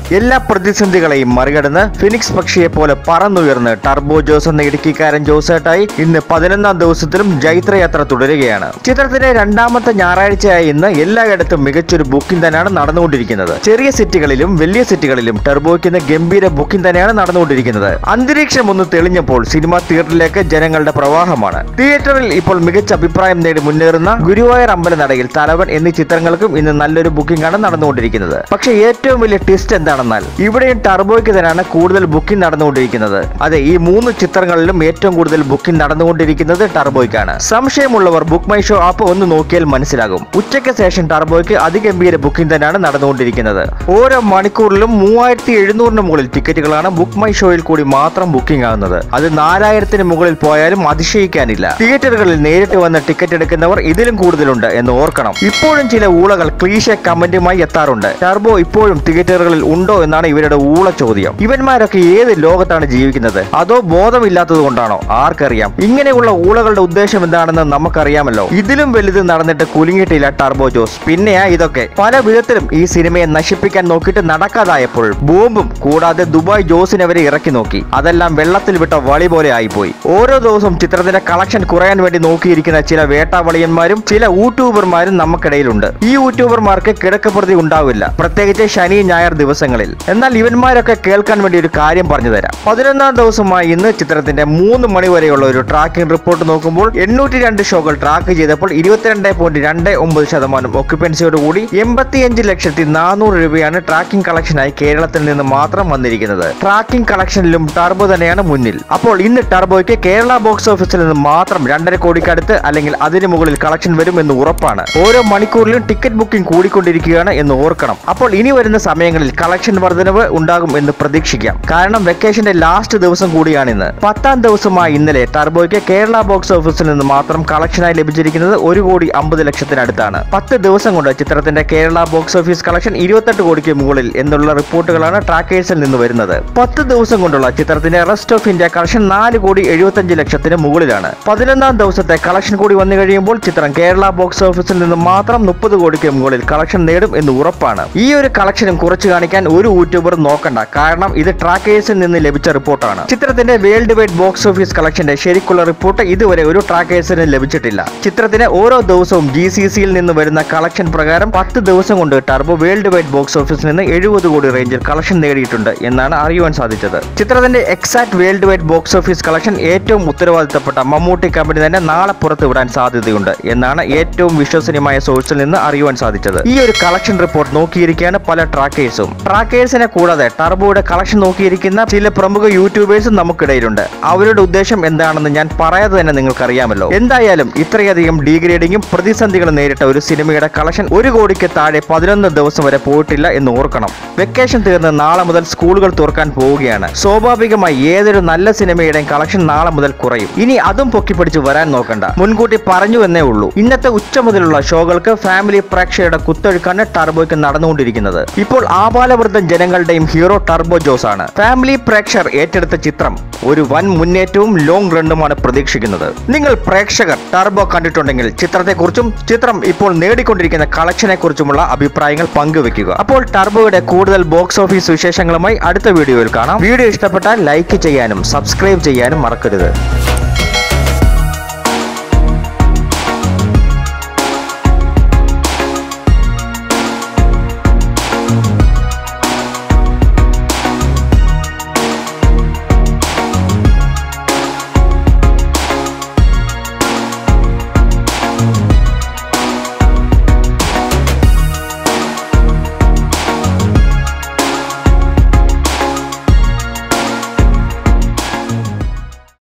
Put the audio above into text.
എല്ലാ പ്രതിസന്ധികളെയും മറികടന്ന് ഫിനിക്സ് പക്ഷിയെ പോലെ പറന്നുയർന്ന് ടർബോ ജോസ് എന്ന ഇടുക്കിക്കാരൻ ജോസേട്ടായി ഇന്ന് പതിനൊന്നാം ദിവസത്തിലും ജൈത്രയാത്ര തുടരുകയാണ് ചിത്രത്തിന്റെ രണ്ടാമത്തെ ഞായറാഴ്ചയായി ഇന്ന് എല്ലായിടത്തും മികച്ചൊരു ബുക്കിംഗ് തന്നെയാണ് നടന്നുകൊണ്ടിരിക്കുന്നത് ചെറിയ സിറ്റികളിലും വലിയ സിറ്റികളിലും ടർബോയ്ക്ക് ഇന്ന് ഗംഭീര ബുക്കിംഗ് തന്നെയാണ് നടന്നുകൊണ്ടിരിക്കുന്നത് അന്തരീക്ഷം ഒന്ന് തെളിഞ്ഞപ്പോൾ സിനിമ തിയേറ്ററിലേക്ക് ജനങ്ങളുടെ പ്രവാഹമാണ് തിയേറ്ററിൽ ഇപ്പോൾ മികച്ച അഭിപ്രായം നേടി മുന്നേറുന്ന ഗുരുവായൂർ അമ്പലനടയിൽ തലവൻ എന്നീ ചിത്രങ്ങൾക്കും ഇന്ന് നല്ലൊരു ബുക്കിംഗ് ആണ് നടന്നുകൊണ്ടിരിക്കുന്നത് പക്ഷേ ഏറ്റവും വലിയ ട്വിസ്റ്റ് എന്താണെന്നാൽ ഇവിടെയും ടർബോയ്ക്ക് തന്നെയാണ് കൂടുതൽ ബുക്കിംഗ് നടന്നുകൊണ്ടിരിക്കുന്നത് അതെ ഈ മൂന്ന് ചിത്രങ്ങളിലും ഏറ്റവും കൂടുതൽ ബുക്കിംഗ് നടന്നുകൊണ്ടിരിക്കുന്നത് ടർബോയ്ക്കാണ് സംശയമുള്ളവർ ബുക്ക് മൈ ഷോ ആപ്പ് ഒന്ന് നോക്കിയാൽ മനസ്സിലാകും ഉച്ചയ്ക്ക് ശേഷം ടർബോയ്ക്ക് അതിഗംഭീര ബുക്കിംഗ് തന്നെയാണ് നടന്നുകൊണ്ടിരിക്കുന്നത് ഓരോ മണിക്കൂറിലും മൂവായിരത്തി എഴുന്നൂറിന് മുകളിൽ ടിക്കറ്റുകളാണ് ബുക്ക് മൈ ഷോയിൽ കൂടി മാത്രം ബുക്കിംഗ് ആകുന്നത് അത് നാലായിരത്തിന് മുകളിൽ പോയാലും അതിശയിക്കാനില്ല തിയേറ്ററുകളിൽ നേരിട്ട് വന്ന് ടിക്കറ്റ് എടുക്കുന്നവർ ഇതിലും കൂടുതലുണ്ട് എന്ന് ഓർക്കണം ഇപ്പോഴും ചില ഊളകൾ ക്ലീശ കമന്റുമായി എത്താറുണ്ട് ടർബോ ഇപ്പോഴും തിയേറ്ററുകളിൽ ഉണ്ടോ എന്നാണ് ഇവരുടെ ഊള ചോദ്യം ഇവന്മാരൊക്കെ ഏത് ലോകത്താണ് ജീവിക്കുന്നത് അതോ ബോധമില്ലാത്തത് കൊണ്ടാണോ ആർക്കറിയാം ഇങ്ങനെയുള്ള ഊളകളുടെ ഉദ്ദേശം എന്താണെന്ന് നമുക്കറിയാമല്ലോ ഇതിലും വലുത് നടന്നിട്ട് കുലുങ്ങിയിട്ടില്ല ടർബോ ജോസ് പിന്നെയാ ഇതൊക്കെ പല വിധത്തിലും ഈ സിനിമയെ നശിപ്പിക്കാൻ നോക്കിയിട്ട് നടക്കാതായപ്പോൾ ബോംബും കൂടാതെ ദുബായ് ജോസിനെ വരെ ഇറക്കി നോക്കി അതെല്ലാം വെള്ളത്തിൽ വിട്ട വളി പോലെ ആയിപ്പോയി ഓരോ ദിവസവും ചിത്രത്തിന്റെ കളക്ഷൻ കുറയാൻ വേണ്ടി നോക്കിയിരിക്കുന്ന ചില വേട്ടാവളിയന്മാരും ചില യൂട്യൂബർമാരും നമുക്കിടയിലുണ്ട് ഈ യൂട്യൂബർമാർക്ക് കിടക്കപ്രതി ഉണ്ടാവില്ല പ്രത്യേകിച്ച് ശനി ഞായർ ദിവസങ്ങളിൽ എന്നാൽ ഇവന്മാരൊക്കെ കേൾക്കാൻ വേണ്ടി ഒരു കാര്യം പറഞ്ഞു തരാം പതിനൊന്നാം ദിവസമായി ഇന്ന് ചിത്രത്തിന്റെ മൂന്ന് മണി വരെയുള്ള ഒരു ട്രാക്കിംഗ് റിപ്പോർട്ട് നോക്കുമ്പോൾ എണ്ണൂറ്റി രണ്ട് ഷോകൾ ട്രാക്ക് ചെയ്തപ്പോൾ ഇരുപത്തിരണ്ട് പോയിന്റ് രണ്ട് ഒമ്പത് ശതമാനം ഒക്യുപ്പൻസിയോട് കൂടി എൺപത്തിയഞ്ച് ലക്ഷത്തി നാനൂറ് രൂപയാണ് ട്രാക്കിംഗ് കളക്ഷനായി കേരളത്തിൽ നിന്ന് മാത്രം വന്നിരിക്കുന്നത് ട്രാക്കിംഗ് കളക്ഷനിലും ടർബോ തന്നെയാണ് മുന്നിൽ അപ്പോൾ ഇന്ന് ടർബോയ്ക്ക് കേരള ബോക്സ് ഓഫീസിൽ നിന്ന് മാത്രം രണ്ടര കോടിക്കടുത്ത് അല്ലെങ്കിൽ അതിന് മുകളിൽ കളക്ഷൻ വരും എന്ന് ഉറപ്പാണ് ഓരോ മണിക്കൂറിലും ടിക്കറ്റ് ബുക്കിംഗ് കൂടിക്കൊണ്ടിരിക്കുകയാണ് എന്ന് ഓർക്കണം അപ്പോൾ ഇനി വരുന്ന സമയങ്ങളിൽ കളക്ഷൻ വർധനവ് ഉണ്ടാകും എന്ന് പ്രതീക്ഷിക്കാം കാരണം വെക്കേഷന്റെ ലാസ്റ്റ് ദിവസം കൂടിയാണ് ഇന്ന് പത്താം ദിവസമായി ഇന്നലെ ടർബോയ്ക്ക് കേരള ബോക്സ് ഓഫീസിൽ നിന്ന് മാത്രം കളക്ഷനായി ലഭിച്ചിരിക്കുന്നത് ഒരു കോടി അമ്പത് ലക്ഷത്തിനടുത്താണ് പത്ത് ദിവസം കൊണ്ട് ചിത്രത്തിന്റെ കേരള ബോക്സ് ഓഫീസ് കളക്ഷൻ ഇരുപത്തെട്ട് കോടിക്ക് മുകളിൽ എന്നുള്ള റിപ്പോർട്ടുകളാണ് ട്രാക്കേഴ്സിൽ നിന്ന് വരുന്നത് പത്ത് ദിവസം കൊണ്ടുള്ള ചിത്രത്തിന്റെ റെസ്റ്റ് ഓഫ് ഇന്ത്യ കളക്ഷൻ നാല് കോടി എഴുപത്തഞ്ച് ലക്ഷത്തിന് മുകളിലാണ് പതിനൊന്നാം ദിവസത്തെ കളക്ഷൻ കൂടി വന്നു കഴിയുമ്പോൾ ചിത്രം കേരള ബോക്സ് ഓഫീസിൽ നിന്ന് മാത്രം മുപ്പത് കോടിക്ക് മുകളിൽ കളക്ഷൻ നേടും എന്ന് ഉറപ്പാണ് ഈ ഒരു കളക്ഷനും കുറച്ച് കാണിക്കാൻ ഒരു യൂട്യൂബർ നോക്കണ്ട കാരണം ഇത് ട്രാക്കേഴ്സിൽ നിന്ന് ലഭിച്ച റിപ്പോർട്ടാണ് ചിത്രത്തിന്റെ വേൾഡ് വൈഡ് ബോക്സ് ഓഫീസ് കളക്ഷന്റെ ശരിക്കുള്ള റിപ്പോർട്ട് ഇതുവരെ ഒരു ട്രാക്കേഴ്സിന് ലഭിച്ചിട്ടില്ല ചിത്രത്തിന് ഓരോ ദിവസവും ജി സി സിയിൽ നിന്ന് വരുന്ന കളക്ഷൻ പ്രകാരം പത്ത് ദിവസം കൊണ്ട് ടർബോ വേൾഡ് വൈഡ് ബോക്സ് ഓഫീസിൽ നിന്ന് എഴുപത് കോടി റേഞ്ചിൽ കളക്ഷൻ നേടിയിട്ടുണ്ട് എന്നാണ് അറിയുവാൻ സാധിച്ചത് ചിത്രത്തിന്റെ exact world wide box office collection ഏറ്റവും ഉത്തരവാദിത്തപ്പെട്ട മമ്മൂട്ടി കമ്പനി തന്നെ നാളെ പുറത്തു വിടാൻ സാധ്യതയുണ്ട് എന്നാണ് ഏറ്റവും വിശ്വസനീയമായ സോഴ്സിൽ നിന്ന് അറിയുവാൻ സാധിച്ചത് ഈ ഒരു കളക്ഷൻ റിപ്പോർട്ട് നോക്കിയിരിക്കുകയാണ് പല ട്രാക്കേഴ്സും ട്രാക്കേഴ്സിനെ കൂടാതെ ടർബോയുടെ കളക്ഷൻ നോക്കിയിരിക്കുന്ന ചില പ്രമുഖ യൂട്യൂബേഴ്സും നമുക്കിടയിലുണ്ട് അവരുടെ ഉദ്ദേശം എന്താണെന്ന് ഞാൻ പറയാതെ തന്നെ നിങ്ങൾക്കറിയാമല്ലോ എന്തായാലും ഇത്രയധികം ഡീഗ്രേഡിങ്ങും പ്രതിസന്ധികളും നേരിട്ട ഒരു സിനിമയുടെ കളക്ഷൻ ഒരു കോടിക്ക് താഴെ പതിനൊന്ന് ദിവസം വരെ പോയിട്ടില്ല എന്ന് ഓർക്കണം വെക്കേഷൻ തീർന്ന് നാളെ മുതൽ സ്കൂളുകൾ തുറക്കാൻ പോവുകയാണ് സ്വാഭാവികമായി ഏതൊരു നല്ല സിനിമയുടെയും കളക്ഷൻ നാളെ മുതൽ കുറയും ഇനി അതും പൊക്കിപ്പിടിച്ച് വരാൻ നോക്കണ്ട മുൻകൂട്ടി പറഞ്ഞു എന്നേ ഉള്ളൂ ഇന്നത്തെ ഉച്ച മുതലുള്ള ഷോകൾക്ക് ഫാമിലി പ്രേക്ഷകരുടെ കുത്തൊഴുക്കാണ് ടർബോയ്ക്ക് നടന്നുകൊണ്ടിരിക്കുന്നത് ഇപ്പോൾ ആപാലവൃദ്ധം ജനങ്ങളുടെയും ഹീറോ ടർബോ ജോസ് ആണ് ഫാമിലി പ്രേക്ഷകർ ഏറ്റെടുത്ത ചിത്രം ഒരു വൻ മുന്നേറ്റവും ലോങ് റണ്ണുമാണ് പ്രതീക്ഷിക്കുന്നത് നിങ്ങൾ പ്രേക്ഷകർ ടർബോ കണ്ടിട്ടുണ്ടെങ്കിൽ ചിത്രത്തെക്കുറിച്ചും ചിത്രം ഇപ്പോൾ നേടിക്കൊണ്ടിരിക്കുന്ന കളക്ഷനെ കുറിച്ചുമുള്ള അഭിപ്രായങ്ങൾ പങ്കുവെക്കുക അപ്പോൾ ടർബോയുടെ കൂടുതൽ ബോക്സ് ഓഫീസ് വിശേഷങ്ങളുമായി അടുത്ത വീഡിയോയിൽ കാണാം വീഡിയോ ഇഷ്ടപ്പെട്ടാൽ ലൈക്ക് ചെയ്യാനും സബ്സ്ക്രൈബ് ചെയ്യാനും മറക്കരുത്